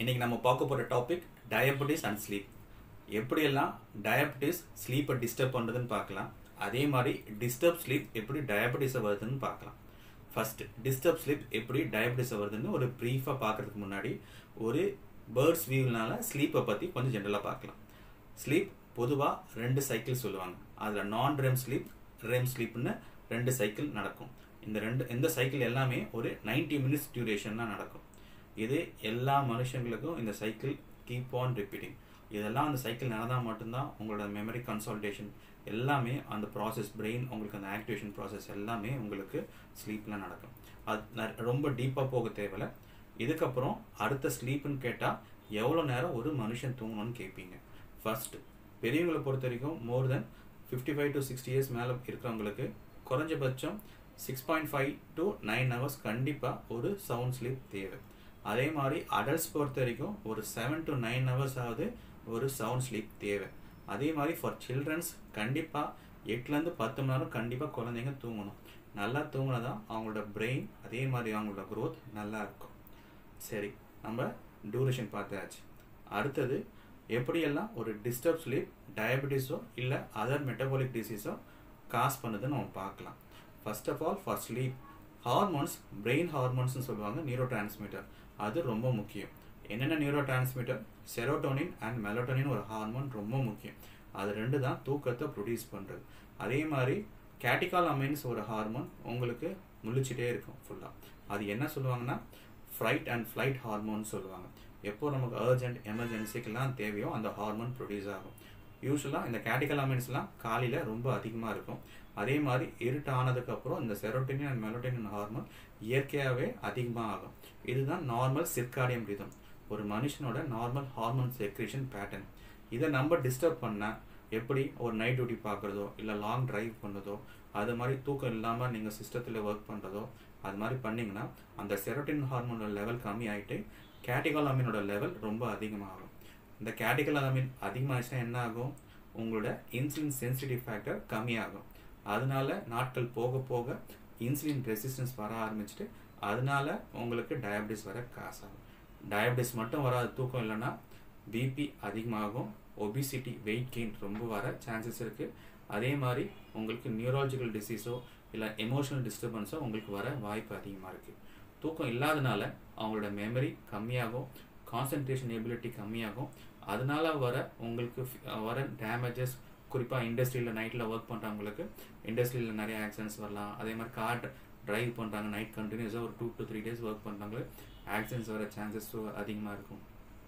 இன்னைக்கு நம்ம பார்க்க போகிற டாபிக் டயபெட்டிஸ் அண்ட் ஸ்லீப் எப்படியெல்லாம் டயபெட்டிஸ் ஸ்லீப்பை டிஸ்டர்ப் பண்ணுறதுன்னு பார்க்கலாம் அதே மாதிரி டிஸ்டர்ப் ஸ்லீப் எப்படி டயபெட்டிஸை வருதுன்னு பார்க்கலாம் ஃபர்ஸ்ட் டிஸ்டர்ப் ஸ்லீப் எப்படி டயபெட்டிஸை வருதுன்னு ஒரு ப்ரீஃபாக பார்க்கறதுக்கு முன்னாடி ஒரு பேர்ட்ஸ் வியூனால ஸ்லீப்பை பற்றி கொஞ்சம் ஜென்ரலாக பார்க்கலாம் ஸ்லீப் பொதுவாக ரெண்டு சைக்கிள் சொல்லுவாங்க அதில் நான் ரெம் ஸ்லீப் ரெம் ஸ்லீப்னு ரெண்டு சைக்கிள் நடக்கும் இந்த ரெண்டு இந்த சைக்கிள் எல்லாமே ஒரு 90 மினிட்ஸ் டியூரேஷன் தான் நடக்கும் இது எல்லா மனுஷங்களுக்கும் இந்த சைக்கிள் கீப் ஆன் ரிப்பீட்டிங் இதெல்லாம் அந்த சைக்கிள் நடந்தால் மட்டும்தான் உங்களோட மெமரி கன்சால்டேஷன் எல்லாமே அந்த ப்ராசஸ் பிரெயின் உங்களுக்கு அந்த ஆக்டிவேஷன் ப்ராசஸ் எல்லாமே உங்களுக்கு ஸ்லீப்பில் நடக்கும் அது ந- ரொம்ப டீப்பாக போக தேவையில்ல இதுக்கப்புறம் அடுத்த ஸ்லீப்புன்னு கேட்டால் எவ்வளோ நேரம் ஒரு மனுஷன் தூங்கணும்னு கேட்பீங்க ஃபர்ஸ்ட் பெரியவங்களை பொறுத்த வரைக்கும் more than fifty five to sixty years மேலே இருக்கிறவங்களுக்கு குறைஞ்சபட்சம் six point five to nine hours கண்டிப்பாக ஒரு சவுண்ட் ஸ்லீப் தேவை அதே மாதிரி அடல்ட்ஸ் பொறுத்த வரைக்கும் ஒரு செவன் டு நைன் ஹவர்ஸ் ஆகுது ஒரு சவுண்ட் ஸ்லீப் தேவை அதே மாதிரி ஃபார் சில்ட்ரன்ஸ் கண்டிப்பாக எட்டுலேருந்து பத்து மணி நேரம் கண்டிப்பாக குழந்தைங்க தூங்கணும் நல்லா தூங்கினா தான் அவங்களோட பிரெயின் அதே மாதிரி அவங்களோட growth நல்லா இருக்கும் சரி நம்ம டூரேஷன் பார்த்தாச்சு அடுத்தது எப்படியெல்லாம் ஒரு டிஸ்டர்ப் ஸ்லீப் டயபெட்டிஸோ இல்லை அதர் மெட்டபாலிக் டிசீஸோ காஸ் பண்ணுதுன்னு நம்ம பார்க்கலாம் first of all for sleep hormones brain ஹார்மோன்ஸ்னு சொல்லுவாங்க நியூரோ டிரான்ஸ்மிட்டர் அது ரொம்ப முக்கியம் என்னென்ன neurotransmitter serotonin and melatonin ஒரு ஹார்மோன் ரொம்ப முக்கியம் அது ரெண்டு தான் தூக்கத்தை ப்ரொடியூஸ் பண்ணுறது அதே மாதிரி கேட்டிகால் அமைன்ஸ் ஒரு ஹார்மோன் உங்களுக்கு முழிச்சிட்டே இருக்கும் ஃபுல்லாக அது என்ன சொல்லுவாங்கன்னா ஃப்ரைட் அண்ட் ஃப்ளைட் ஹார்மோன் சொல்லுவாங்க எப்போ நமக்கு அர்ஜென்ட் எமர்ஜென்சிக்கெல்லாம் தேவையோ அந்த ஹார்மோன் ப்ரொடியூஸ் ஆகும் யூஸ்வலாக இந்த கேட்டிகல் அமைன்ஸ்லாம் காலையில் ரொம்ப அதிகமாக இருக்கும் அதே மாதிரி இருட்டு ஆனதுக்கப்புறம் இந்த செரோட்டினின் அண்ட் மெலோட்டினின் ஹார்மோன் இயற்கையாகவே அதிகமாக ஆகும் இதுதான் நார்மல் சிர்காடியம் ரிதம் ஒரு மனுஷனோட நார்மல் ஹார்மோன் செக்ரேஷன் பேட்டர்ன் இதை நம்ம டிஸ்டர்ப் பண்ணால் எப்படி ஒரு நைட் டியூட்டி பார்க்குறதோ இல்லை லாங் டிரைவ் பண்ணதோ அது மாதிரி தூக்கம் இல்லாமல் நீங்கள் சிஸ்டத்தில் ஒர்க் பண்ணுறதோ அது மாதிரி பண்ணிங்கன்னா அந்த செரோட்டின் ஹார்மோனோட லெவல் கம்மி ஆகிட்டு கேட்டிகல் அமீனோட லெவல் ரொம்ப அதிகமாகும் இந்த கேட்டிகல் அமீன் அதிகமாகிடுச்சுன்னா என்ன ஆகும் உங்களோட இன்சுலின் சென்சிட்டிவ் ஃபேக்டர் கம்மியாகும் அதனால நாட்கள் போக போக இன்சுலின் ரெசிஸ்டன்ஸ் வர ஆரம்பிச்சுட்டு அதனால உங்களுக்கு டயபெட்டிஸ் வர காசாகும் டயபெட்டிஸ் மட்டும் வராது தூக்கம் இல்லைன்னா பிபி அதிகமாகும் ஒபிசிட்டி வெயிட் கெயின் ரொம்ப வர சான்சஸ் இருக்குது அதே மாதிரி உங்களுக்கு நியூராலஜிக்கல் டிசீஸோ இல்லை எமோஷனல் டிஸ்டர்பன்ஸோ உங்களுக்கு வர வாய்ப்பு அதிகமாக இருக்குது தூக்கம் இல்லாதனால அவங்களோட மெமரி கம்மியாகும் கான்சன்ட்ரேஷன் எபிலிட்டி கம்மியாகும் அதனால வர உங்களுக்கு ஃபி- வர டேமேஜஸ் குறிப்பாக இண்டஸ்ட்ரியில் நைட்டில் ஒர்க் பண்ணுறவங்களுக்கு இண்டஸ்ட்ரியில் நிறைய ஆக்சிடென்ட்ஸ் வரலாம் அதே மாதிரி கார் டிரைவ் பண்ணுறாங்க நைட் கண்டினியூஸாக ஒரு two to three days work பண்ணுறவங்களுக்கு ஆக்சிடென்ட்ஸ் வர சான்சஸ் அதிகமாக இருக்கும்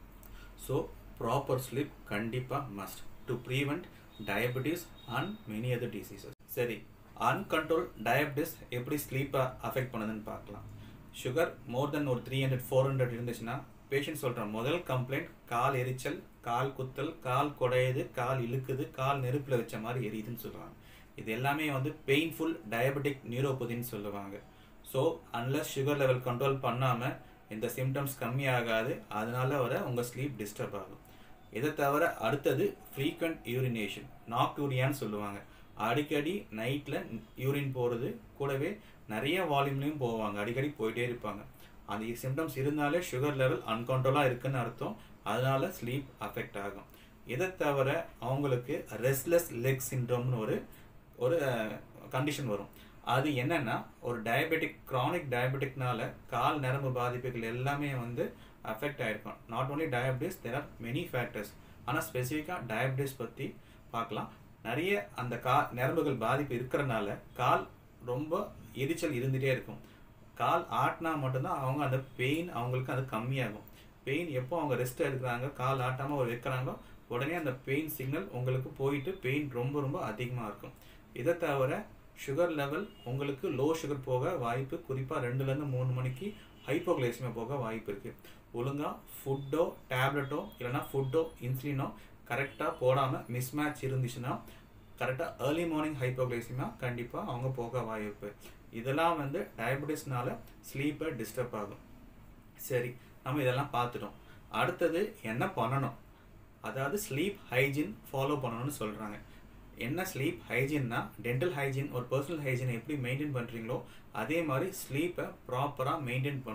ஸோ ப்ராப்பர் ஸ்லீப் கண்டிப்பாக must to prevent diabetes and many other diseases சரி அன்கண்ட்ரோல் டயபெட்டிஸ் எப்படி ஸ்லீப்பை அஃபெக்ட் பண்ணுதுன்னு பார்க்கலாம் சுகர் மோர் தென் ஒரு த்ரீ ஹண்ட்ரட் ஃபோர் ஹண்ட்ரட் இருந்துச்சுன்னா பேஷண்ட் சொல்கிற முதல் கம்ப்ளைண்ட் கால் எரிச்சல் கால் குத்தல் கால் குடையுது கால் இழுக்குது கால் நெருப்பில் வச்ச மாதிரி எரியுதுன்னு சொல்லுவாங்க இது எல்லாமே வந்து பெயின்ஃபுல் டயபெட்டிக் நியூரோபதின்னு சொல்லுவாங்க so unless sugar level control பண்ணாமல் இந்த சிம்டம்ஸ் கம்மியாகாது அதனால வர உங்கள் ஸ்லீப் டிஸ்டர்ப் ஆகும் இதை தவிர அடுத்தது ஃப்ரீக்வெண்ட் யூரினேஷன் நாக் யூரியான்னு சொல்லுவாங்க அடிக்கடி நைட்டில் யூரின் போகிறது கூடவே நிறைய வால்யூம்லேயும் போவாங்க அடிக்கடி போயிட்டே இருப்பாங்க அந்த சிம்டம்ஸ் இருந்தாலே சுகர் லெவல் அன்கண்ட்ரோலாக இருக்குன்னு அர்த்தம் அதனால ஸ்லீப் அஃபெக்ட் ஆகும் இதை தவிர அவங்களுக்கு ரெஸ்ட்லெஸ் லெக் சிண்ட்ரோம்னு ஒரு ஒரு கண்டிஷன் வரும் அது என்னன்னா ஒரு டயபெட்டிக் chronic டயபெட்டிக்னால கால் நரம்பு பாதிப்புகள் எல்லாமே வந்து அஃபெக்ட் ஆயிருக்கும் not only diabetes there are many factors ஆனால் ஸ்பெசிஃபிக்காக டயபெட்டிஸ் பற்றி பார்க்கலாம் நிறைய அந்த கா நரம்புகள் பாதிப்பு இருக்கிறனால கால் ரொம்ப எரிச்சல் இருந்துகிட்டே இருக்கும் கால் ஆட்டினா மட்டும்தான் அவங்க அந்த பெயின் அவங்களுக்கு அது கம்மியாகும் பெயின் எப்போ அவங்க ரெஸ்ட் எடுக்கிறாங்க கால் ஆட்டாமல் ஒரு வைக்கிறாங்களோ உடனே அந்த பெயின் சிக்னல் உங்களுக்கு போயிட்டு பெயின் ரொம்ப ரொம்ப அதிகமாக இருக்கும் இதை தவிர சுகர் லெவல் உங்களுக்கு லோ சுகர் போக வாய்ப்பு குறிப்பாக ரெண்டுலேருந்து மூணு மணிக்கு ஹைப்போகிளைசிமியா போக வாய்ப்பு இருக்குது ஒழுங்காக ஃபுட்டோ டேப்லெட்டோ இல்லைனா ஃபுட்டோ இன்சுலினோ கரெக்டாக போடாமல் மிஸ்மேட்ச் இருந்துச்சுன்னா கரெக்டாக ஏர்லி மார்னிங் ஹைப்போகிளைசிமியா கண்டிப்பாக அவங்க போக வாய்ப்பு இதெல்லாம் வந்து டயபெட்டிஸ்னால ஸ்லீப்பை டிஸ்டர்ப் ஆகும் சரி நம்ம இதெல்லாம் பார்த்துட்டோம் அடுத்தது என்ன பண்ணணும் அதாவது ஸ்லீப் ஹைஜீன் ஃபாலோ பண்ணணும்னு சொல்கிறாங்க என்ன ஸ்லீப் ஹைஜீன்னா டென்டல் ஹைஜீன் ஒரு பர்சனல் ஹைஜீனை எப்படி மெயின்டைன் பண்ணுறீங்களோ அதே மாதிரி ஸ்லீப்பை ப்ராப்பராக மெயின்டைன் பண்ணணும்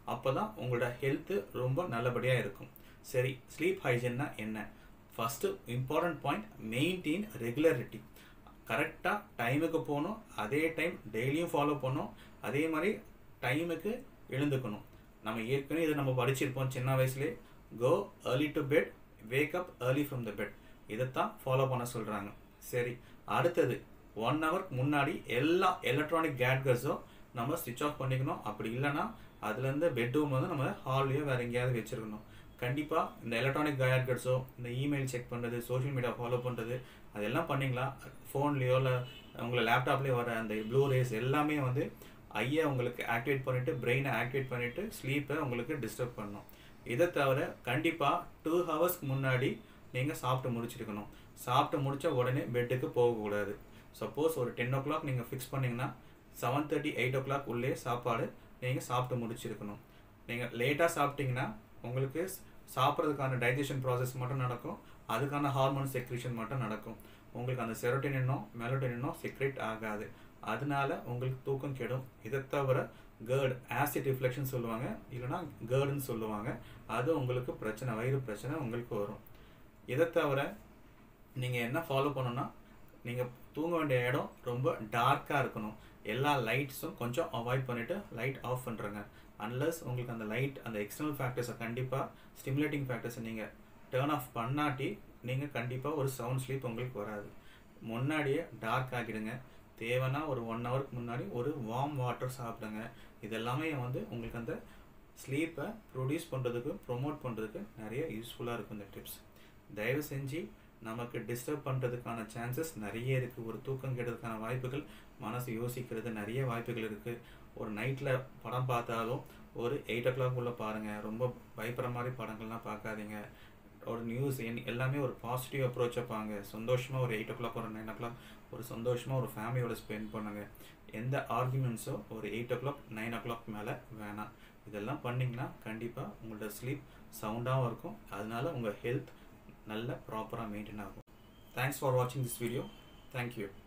அப்போ தான் உங்களோட ஹெல்த்து ரொம்ப நல்லபடியாக இருக்கும் சரி ஸ்லீப் ஹைஜின்னா என்ன first important point maintain regularity கரெக்டாக டைமுக்கு போகணும் அதே டைம் டெய்லியும் ஃபாலோ பண்ணணும் அதே மாதிரி டைமுக்கு எழுந்துக்கணும் நம்ம ஏற்கனவே இதை நம்ம படிச்சிருப்போம் சின்ன வயசுலேயே go early to bed wake up early from the bed இதைத்தான் ஃபாலோ பண்ண சொல்கிறாங்க சரி அடுத்தது ஒன் ஹவருக்கு முன்னாடி எல்லா எலக்ட்ரானிக் கேட்கட்ஸும் நம்ம ஸ்விட்ச் ஆஃப் பண்ணிக்கணும் அப்படி இல்லைன்னா அதுலேருந்து பெட்ரூம் வந்து நம்ம ஹால்லையோ வேறு எங்கேயாவது வச்சுருக்கணும் கண்டிப்பாக இந்த எலக்ட்ரானிக் கேட்கட்ஸோ இந்த இமெயில் செக் பண்ணுறது சோஷியல் மீடியா ஃபாலோ பண்ணுறது அதெல்லாம் பண்ணிங்களா ஃபோன்லேயோ இல்லை உங்களை லேப்டாப்லேயே வர அந்த ப்ளூ ரேஸ் எல்லாமே வந்து ஐயை உங்களுக்கு ஆக்டிவேட் பண்ணிவிட்டு பிரெயினை ஆக்டிவேட் பண்ணிவிட்டு ஸ்லீப்பை உங்களுக்கு டிஸ்டர்ப் பண்ணணும் இதை தவிர கண்டிப்பாக டூ ஹவர்ஸ்க்கு முன்னாடி நீங்கள் சாப்பிட்டு முடிச்சிருக்கணும் சாப்பிட்டு முடித்த உடனே பெட்டுக்கு போகக்கூடாது சப்போஸ் ஒரு டென் ஓ கிளாக் நீங்கள் ஃபிக்ஸ் பண்ணிங்கன்னா seven thirty eight o'clock உள்ளே சாப்பாடு நீங்கள் சாப்பிட்டு முடிச்சிருக்கணும் நீங்கள் லேட்டாக சாப்பிட்டீங்கன்னா உங்களுக்கு சாப்பிட்றதுக்கான டைஜஷன் ப்ராசஸ் மட்டும் நடக்கும் அதுக்கான ஹார்மோன் செக்ரேஷன் மட்டும் நடக்கும் உங்களுக்கு அந்த செரோட்டினோ மெலோட்டினோ செக்ரேட் ஆகாது அதனால உங்களுக்கு தூக்கம் கெடும் இதை தவிர கேர்டு ஆசிட் ரிஃப்ளெக்ஷன் சொல்லுவாங்க இல்லைனா கேர்டுன்னு சொல்லுவாங்க அது உங்களுக்கு பிரச்சனை வயிறு பிரச்சனை உங்களுக்கு வரும் இதை தவிர நீங்கள் என்ன ஃபாலோ பண்ணணும்னா நீங்கள் தூங்க வேண்டிய இடம் ரொம்ப டார்க்காக இருக்கணும் எல்லா லைட்ஸும் கொஞ்சம் அவாய்ட் பண்ணிவிட்டு லைட் ஆஃப் பண்ணுறங்க அன்லஸ் உங்களுக்கு அந்த லைட் அந்த எக்ஸ்டர்னல் ஃபேக்டர்ஸை கண்டிப்பாக ஸ்டிமுலேட்டிங் ஃபேக்டர்ஸை நீங்கள் டேர்ன் ஆஃப் பண்ணாட்டி நீங்கள் கண்டிப்பாக ஒரு சவுண்ட் ஸ்லீப் உங்களுக்கு வராது முன்னாடியே டார்க் ஆகிடுங்க தேவைன்னா ஒரு ஒன் ஹவருக்கு முன்னாடி ஒரு வார்ம் வாட்டர் சாப்பிடுங்க இதெல்லாமே வந்து உங்களுக்கு அந்த ஸ்லீப்பை ப்ரொடியூஸ் பண்ணுறதுக்கு ப்ரொமோட் பண்ணுறதுக்கு நிறைய யூஸ்ஃபுல்லாக இருக்கும் இந்த டிப்ஸ் தயவு செஞ்சு நமக்கு டிஸ்டர்ப் பண்ணுறதுக்கான சான்சஸ் நிறைய இருக்குது ஒரு தூக்கம் கெடுறதுக்கான வாய்ப்புகள் மனசு யோசிக்கிறது நிறைய வாய்ப்புகள் இருக்குது ஒரு நைட்டில் படம் பார்த்தாலும் ஒரு எயிட் ஓ கிளாக் உள்ள பாருங்கள் ரொம்ப பயப்படுற மாதிரி படங்கள்லாம் பார்க்காதீங்க ஒரு நியூஸ் எல்லாமே ஒரு பாசிட்டிவ் அப்ரோச் வைப்பாங்க சந்தோஷமாக ஒரு எயிட் ஓ கிளாக் ஒரு நைன் ஓ கிளாக் ஒரு சந்தோஷமாக ஒரு ஃபேமிலியோட ஸ்பெண்ட் பண்ணுங்க எந்த ஆர்குமெண்ட்ஸோ ஒரு eight o'clock nine o'clock மேலே வேணாம் இதெல்லாம் பண்ணிங்கன்னா கண்டிப்பாக உங்களோட ஸ்லீப் சவுண்டாகவும் இருக்கும் அதனால உங்கள் ஹெல்த் நல்ல ப்ராப்பராக மெயின்டைன் ஆகும் தேங்க்ஸ் ஃபார் வாட்சிங் திஸ் வீடியோ தேங்க்யூ